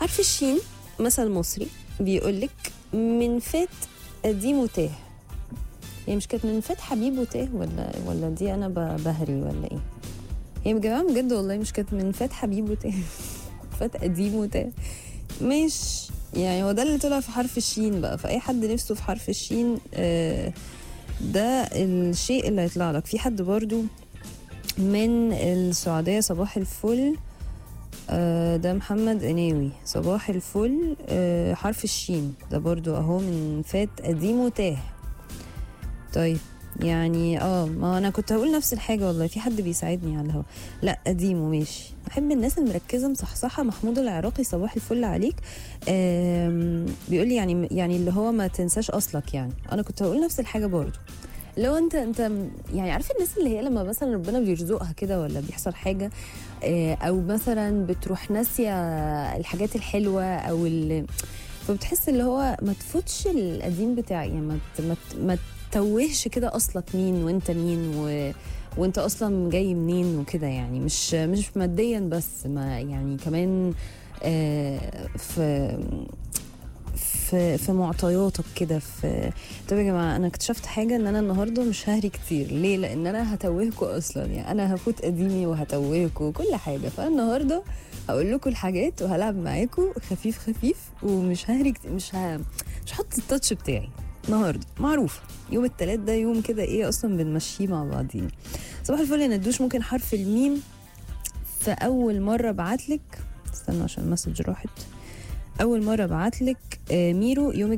حرف الشين مثل مصري بيقولك من فات قديم وتاه هي مش كانت من فات حبيب وتاه ولا ولا دي انا ب- بهري ولا ايه هي يا جماعه بجد والله مش كانت من فات حبيب وتاه فات قديم وتاه مش يعني هو ده اللي طلع في حرف الشين بقى فاي حد نفسه في حرف الشين آه ده الشيء اللي هيطلع لك في حد برضو من السعودية صباح الفل آه، ده محمد قناوي صباح الفل آه، حرف الشين ده برضو اهو من فات قديم وتاه طيب يعني اه ما انا كنت هقول نفس الحاجه والله في حد بيساعدني على الهوا لا قديم وماشي بحب الناس المركزه مصحصحه محمود العراقي صباح الفل عليك آم، بيقول لي يعني يعني اللي هو ما تنساش اصلك يعني انا كنت هقول نفس الحاجه برضو لو انت انت يعني عارف الناس اللي هي لما مثلا ربنا بيرزقها كده ولا بيحصل حاجه آه، او مثلا بتروح ناسيه الحاجات الحلوه او ال... فبتحس اللي هو ما تفوتش القديم بتاعي يعني ما ت- ما ت- ما توهش كده اصلك مين وانت مين و... وانت اصلا جاي منين وكده يعني مش مش ماديا بس ما يعني كمان آه، في في في معطياتك كده في طب يا جماعه انا اكتشفت حاجه ان انا النهارده مش ههري كتير ليه لان انا هتوهكم اصلا يعني انا هفوت قديمي وهتوهكم وكل حاجه فالنهارده هقول لكم الحاجات وهلعب معاكم خفيف خفيف ومش ههري كتير مش ه... مش هحط التاتش بتاعي النهارده معروف يوم التلات ده يوم كده ايه اصلا بنمشيه مع بعضين صباح الفل يا ندوش ممكن حرف الميم في اول مره بعتلك استنى عشان المسج راحت اول مره بعتلك آه، ميرو يوم